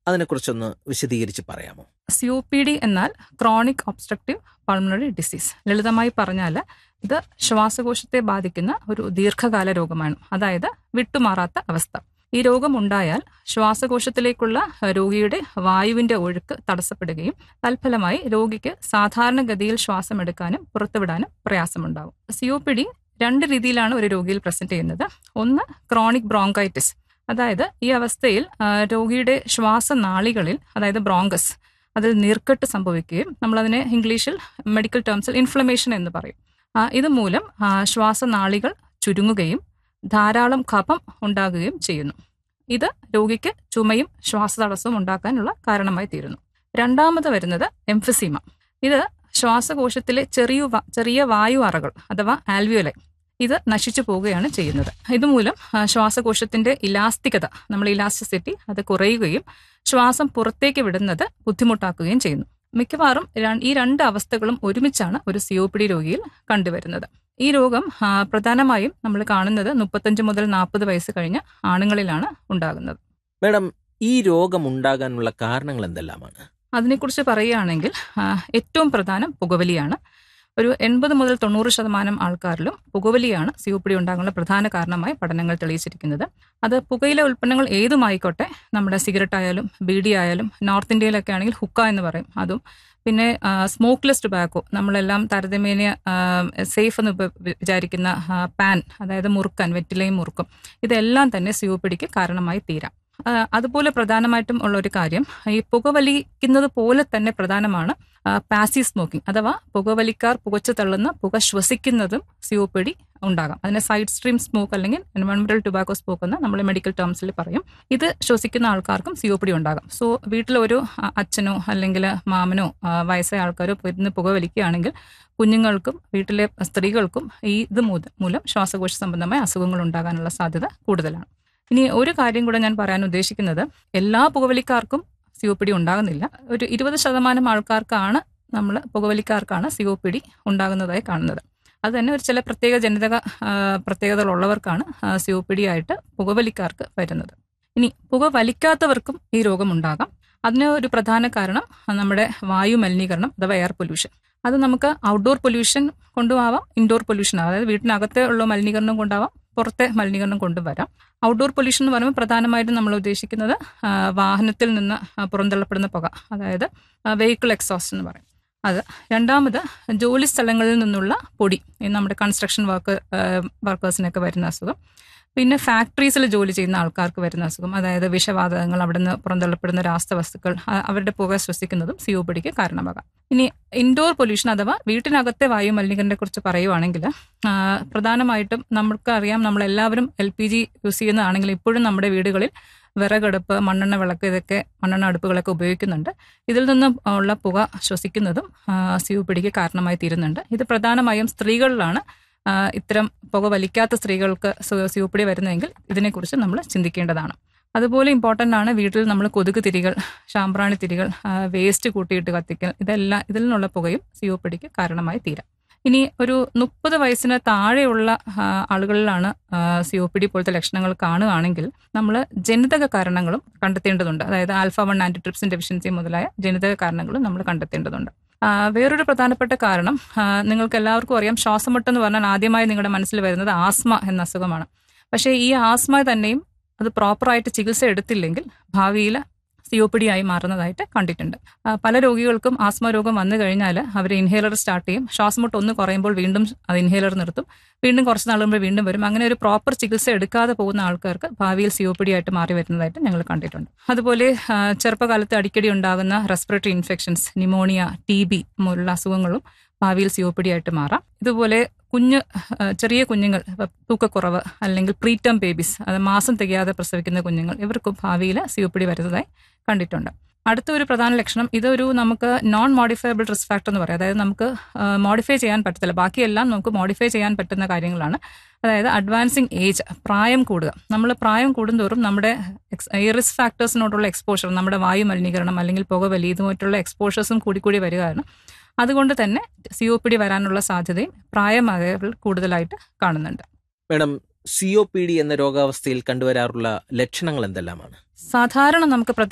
അതിനെക്കുറിച്ചൊന്ന് വിശദീകരിച്ച് പറയാമോ C O P D എന്നാൽ ക്രോണിക് ഒബ്സ്ട്രക്റ്റീവ് പൾമണറി ഡിസീസ് ലളിതമായി പറഞ്ഞാൽ ഇത് ശ്വാസകോശത്തെ ബാധിക്കുന്ന ഒരു ദീർഘകാല രോഗമാണ് അതായത് വിട്ടുമാറാത്ത അവസ്ഥ ഈ രോഗം ഉണ്ടായാൽ ശ്വാസകോശത്തിലേക്കുള്ള രോഗിയുടെ വായുവിന്റെ ഒഴുക്ക് തടസ്സപ്പെടുകയും തൽഫലമായി രോഗിക്ക് സാധാരണഗതിയിൽ ശ്വാസം എടുക്കാനും പുറത്തുവിടാനും പ്രയാസമുണ്ടാകും സി ഒ പി ഡി രണ്ട് രീതിയിലാണ് ഒരു രോഗിയിൽ പ്രസന്റ് ചെയ്യുന്നത് ഒന്ന് ക്രോണിക് ബ്രോങ്കൈറ്റിസ് അതായത് ഈ അവസ്ഥയിൽ ആ, രോഗിയുടെ ശ്വാസനാളികളിൽ അതായത് ബ്രോങ്കസ് അതിൽ നീർക്കെട്ട് സംഭവിക്കുകയും നമ്മളതിനെ ഇംഗ്ലീഷിൽ മെഡിക്കൽ ടേംസിൽ ഇൻഫ്ലമേഷൻ എന്ന് പറയും ആ, ഇതുമൂലം ആ, ശ്വാസനാളികൾ ചുരുങ്ങുകയും ധാരാളം കഫം ഉണ്ടാകുകയും ചെയ്യുന്നു ഇത് രോഗിക്ക് ചുമയും ശ്വാസതടസ്സവും ഉണ്ടാക്കാനുള്ള കാരണമായി തീരുന്നു രണ്ടാമത് വരുന്നത് എംഫസീമ ഇത് ശ്വാസകോശത്തിലെ ചെറിയ വ- ചെറിയ വായു അറകൾ അഥവാ ആൽവിയോലൈ ഇത് നശിച്ചു പോവുകയാണ് ചെയ്യുന്നത് ഇതുമൂലം ആ, ശ്വാസകോശത്തിന്റെ ഇലാസ്തികത നമ്മൾ ഇലാസ്റ്റിസിറ്റി അത് കുറയുകയും ശ്വാസം പുറത്തേക്ക് വിടുന്നത് ബുദ്ധിമുട്ടാക്കുകയും ചെയ്യുന്നു മിക്കവാറും ര- ഈ രണ്ട് അവസ്ഥകളും ഒരുമിച്ചാണ് ഒരു സി ഒ പി ഡി രോഗിയിൽ കണ്ടുവരുന്നത് ഈ രോഗം ആ, പ്രധാനമായും നമ്മൾ കാണുന്നത് മുപ്പത്തഞ്ച് മുതൽ നാൽപ്പത് വയസ്സ് കഴിഞ്ഞ ആണുങ്ങളിലാണ് ഉണ്ടാകുന്നത് മാഡം ഈ രോഗം ഉണ്ടാകാനുള്ള കാരണങ്ങൾ എന്തെല്ലാമാണ് അതിനെക്കുറിച്ച് പറയുകയാണെങ്കിൽ ആ, ഏറ്റവും പ്രധാനം പുകവലിയാണ് ഒരു എൺപത് മുതൽ തൊണ്ണൂറ് ശതമാനം ആൾക്കാരിലും പുകവലിയാണ് സി ഒ പി ഡി ഉണ്ടാകാനുള്ള പ്രധാന കാരണമായി പഠനങ്ങൾ തെളിയിച്ചിരിക്കുന്നത് അത് പുകയില ഉൽപ്പന്നങ്ങൾ ഏതുമായിക്കോട്ടെ നമ്മുടെ സിഗരറ്റ് ആയാലും ബീഡി ആയാലും നോർത്ത് ഇന്ത്യയിലൊക്കെ ആണെങ്കിൽ ഹുക്ക എന്ന് പറയും അതും പിന്നെ സ്മോക്ക്ലെസ് ടുബാക്കോ നമ്മളെല്ലാം താരതമ്യേന സേഫ് എന്ന് ഇപ്പൊ വി- വിചാരിക്കുന്ന ആ, പാൻ അതായത് മുറുക്കൻ വെറ്റിലയും മുറുക്കും ഇതെല്ലാം തന്നെ സി ഒ പി ഡിക്ക് കാരണമായി തീരാം ആ, അതുപോലെ പ്രധാനമായിട്ടും ഉള്ള ഒരു കാര്യം ഈ പുകവലിക്കുന്നത് പോലെ തന്നെ പ്രധാനമാണ് പാസീവ് സ്മോക്കിംഗ് അഥവാ പുകവലിക്കാർ പുകച്ചു തള്ളുന്ന പുക ശ്വസിക്കുന്നതും സി ഒ പി ഡി ഉണ്ടാകാം അതിനെ സൈഡ് സ്ട്രീം സ്മോക്ക് അല്ലെങ്കിൽ എൻവയോൺമെന്റൽ ടുബാക്കോ സ്മോക്ക് എന്ന് നമ്മൾ മെഡിക്കൽ ടേംസിൽ പറയും ഇത് ശ്വസിക്കുന്ന ആൾക്കാർക്കും സി ഒ പി ഡി ഉണ്ടാകാം സോ വീട്ടിലൊരു അ- അച്ഛനോ അല്ലെങ്കിൽ മാമനോ ആ, വയസ്സായ ആൾക്കാരോ ഇരുന്ന് പുകവലിക്കുകയാണെങ്കിൽ കുഞ്ഞുങ്ങൾക്കും വീട്ടിലെ സ്ത്രീകൾക്കും ഈ ഇത് മൂലം മൂലം ശ്വാസകോശ സംബന്ധമായ അസുഖങ്ങൾ ഉണ്ടാകാനുള്ള സാധ്യത കൂടുതലാണ് ഇനി ഒരു കാര്യം കൂടെ ഞാൻ പറയാൻ ഉദ്ദേശിക്കുന്നത് എല്ലാ പുകവലിക്കാർക്കും സി ഒ പി ഡി ഉണ്ടാകുന്നില്ല ഒരു ഇരുപത് ശതമാനം ആൾക്കാർക്കാണ് നമ്മൾ പുകവലിക്കാർക്കാണ് സി ഒ പി ഡി ഉണ്ടാകുന്നതായി കാണുന്നത് അത് തന്നെ ഒരു ചില പ്രത്യേക ജനിതക ആ, പ്രത്യേകതകളുള്ളവർക്കാണ് സി ഒ പി ഡി ആയിട്ട് പുകവലിക്കാർക്ക് വരുന്നത് ഇനി പുക വലിക്കാത്തവർക്കും ഈ രോഗം ഉണ്ടാകാം അതിന് ഒരു പ്രധാന കാരണം നമ്മുടെ വായു മലിനീകരണം അഥവാ എയർ പൊല്യൂഷൻ അത് നമുക്ക് ഔട്ട്ഡോർ പൊല്യൂഷൻ കൊണ്ടും ആവാം ഇൻഡോർ പൊല്യൂഷൻ അതായത് വീട്ടിനകത്തെ ഉള്ള മലിനീകരണം കൊണ്ടാവാം പുറത്തെ മലിനീകരണം കൊണ്ടും വരാം ഔട്ട്ഡോർ പൊല്യൂഷൻ എന്ന് പറയുമ്പോൾ പ്രധാനമായിട്ടും നമ്മൾ ഉദ്ദേശിക്കുന്നത് ആ, വാഹനത്തിൽ നിന്ന് ആ, പുറന്തള്ളപ്പെടുന്ന പുക അതായത് വെഹിക്കിൾ എക്സോസ്റ്റ് എന്ന് പറയും അത് രണ്ടാമത് ജോലി സ്ഥലങ്ങളിൽ നിന്നുള്ള പൊടി ഈ നമ്മുടെ കൺസ്ട്രക്ഷൻ വർക്ക് വർക്കേഴ്സിനൊക്കെ വരുന്ന അസുഖം പിന്നെ ഫാക്ടറീസിൽ ജോലി ചെയ്യുന്ന ആൾക്കാർക്ക് വരുന്ന അസുഖം അതായത് വിഷവാതകങ്ങൾ അവിടെ നിന്ന് പുറന്തള്ളപ്പെടുന്ന രാസവസ്തുക്കൾ ആ, അവരുടെ പുക ശ്വസിക്കുന്നതും സി ഒ പിടിക്ക് കാരണമാകാം ഇനി ഇൻഡോർ പൊല്യൂഷൻ അഥവാ വീട്ടിനകത്തെ വായു മലിനീകരണത്തെ കുറിച്ച് പറയുവാണെങ്കിൽ ആ, പ്രധാനമായിട്ടും നമുക്ക് അറിയാം നമ്മളെല്ലാവരും എൽ പി ജി യൂസ് ചെയ്യുന്നതാണെങ്കിൽ ഇപ്പോഴും നമ്മുടെ വീടുകളിൽ വിറകടുപ്പ് മണ്ണെണ്ണ വിളക്ക് ഇതൊക്കെ മണ്ണെണ്ണ അടുപ്പുകളൊക്കെ ഉപയോഗിക്കുന്നുണ്ട് ഇതിൽ നിന്നും ഉള്ള പുക ശ്വസിക്കുന്നതും സി ഒ പിടിക്ക് കാരണമായി തീരുന്നുണ്ട് ഇത് പ്രധാനമായും സ്ത്രീകളിലാണ് ആ, ഇത്തരം പുക വലിക്കാത്ത സ്ത്രീകൾക്ക് സി ഒ പി ഡി വരുന്നതെങ്കിൽ ഇതിനെക്കുറിച്ച് നമ്മൾ ചിന്തിക്കേണ്ടതാണ് അതുപോലെ ഇമ്പോർട്ടൻ്റ് ആണ് വീട്ടിൽ നമ്മൾ കൊതുക് തിരികൾ ശാമ്പ്രാണി തിരികൾ വേസ്റ്റ് കൂട്ടിയിട്ട് കത്തിക്കൽ ഇതെല്ലാം ഇതിൽ നിന്നുള്ള പുകയും സി ഒ പി ഡിക്ക് കാരണമായി തീരാം ഇനി ഒരു മുപ്പത് വയസ്സിന് താഴെയുള്ള ആ, ആളുകളിലാണ് സി ഒ പി ഡി പോലത്തെ ലക്ഷണങ്ങൾ കാണുകയാണെങ്കിൽ നമ്മൾ ജനിതക കാരണങ്ങളും കണ്ടെത്തേണ്ടതുണ്ട് അതായത് ആൽഫ വൺ ആന്റിട്രിപ്സിൻ ഡെഫിഷ്യൻസി മുതലായ ജനിതക കാരണങ്ങളും നമ്മൾ കണ്ടെത്തേണ്ടതുണ്ട് ആ, വേറൊരു പ്രധാനപ്പെട്ട കാരണം ആ, നിങ്ങൾക്ക് എല്ലാവർക്കും അറിയാം ശ്വാസമുട്ട് എന്ന് പറഞ്ഞാൽ ആദ്യമായി നിങ്ങളുടെ മനസ്സിൽ വരുന്നത് ആസ്മ എന്ന അസുഖമാണ് പക്ഷേ ഈ ആസ്മ തന്നെയും അത് പ്രോപ്പറായിട്ട് ചികിത്സ എടുത്തില്ലെങ്കിൽ ഭാവിയിൽ സി ഒ പി ഡി ആയി മാറുന്നതായിട്ട് കണ്ടിട്ടുണ്ട് ആ, പല രോഗികൾക്കും ആസ്മ രോഗം വന്നു കഴിഞ്ഞാൽ അവർ ഇൻഹേലർ സ്റ്റാർട്ട് ചെയ്യും ശ്വാസമുട്ട് ഒന്ന് കുറയുമ്പോൾ വീണ്ടും അത് ഇൻഹേലർ നിർത്തും വീണ്ടും കുറച്ച് നാളുമ്പോൾ വീണ്ടും വരും അങ്ങനെ ഒരു പ്രോപ്പർ ചികിത്സ എടുക്കാതെ പോകുന്ന ആൾക്കാർക്ക് ഭാവിയിൽ സി ഒ പി ഡി ആയിട്ട് മാറി വരുന്നതായിട്ട് ഞങ്ങൾ കണ്ടിട്ടുണ്ട് അതുപോലെ ആ, ചെറുപ്പകാലത്ത് അടിക്കടി ഉണ്ടാകുന്ന respiratory infections pneumonia T B പോലുള്ള അസുഖങ്ങളും ഭാവിയിൽ സി ഒ പി ഡി ആയിട്ട് മാറാം ഇതുപോലെ കുഞ്ഞ് ആ, ചെറിയ കുഞ്ഞുങ്ങൾ ഇപ്പൊ തൂക്കക്കുറവ് അല്ലെങ്കിൽ പ്രീറ്റം ബേബീസ് അത് മാസം തികയാതെ പ്രസവിക്കുന്ന കുഞ്ഞുങ്ങൾ ഇവർക്കും ഭാവിയിൽ സി ഒ പി ഡി വരുന്നതായി കണ്ടിട്ടുണ്ട് അടുത്ത ഒരു പ്രധാന ലക്ഷണം ഇതൊരു നമുക്ക് നോൺ മോഡിഫയബിൾ റിസ്ക് ഫാക്ടർ എന്ന് പറയും അതായത് നമുക്ക് മോഡിഫൈ ചെയ്യാൻ പറ്റത്തില്ല ബാക്കിയെല്ലാം നമുക്ക് മോഡിഫൈ ചെയ്യാൻ പറ്റുന്ന കാര്യങ്ങളാണ് അതായത് അഡ്വാൻസിങ് ഏജ് പ്രായം കൂടുക നമ്മൾ പ്രായം കൂടുന്തോറും നമ്മുടെ ഈ റിസ്ക് ഫാക്ടേഴ്സിനോടുള്ള എക്സ്പോഷർ നമ്മുടെ വായു മലിനീകരണം അല്ലെങ്കിൽ പുകവലി ഇതുമായിട്ടുള്ള എക്സ്പോഷേഴ്സും കൂടിക്കൂടി വരികയാണ് അതുകൊണ്ട് തന്നെ സി ഒ പി ഡി വരാനുള്ള സാധ്യതയും പ്രായമായവരിൽ കൂടുതലായിട്ട് കാണുന്നുണ്ട് madam C O P D എന്ന രോഗാവസ്ഥയിൽ കണ്ടുവരാറുള്ള ലക്ഷണങ്ങൾ എന്തെല്ലാമാണ് സാധാരണ നമുക്ക്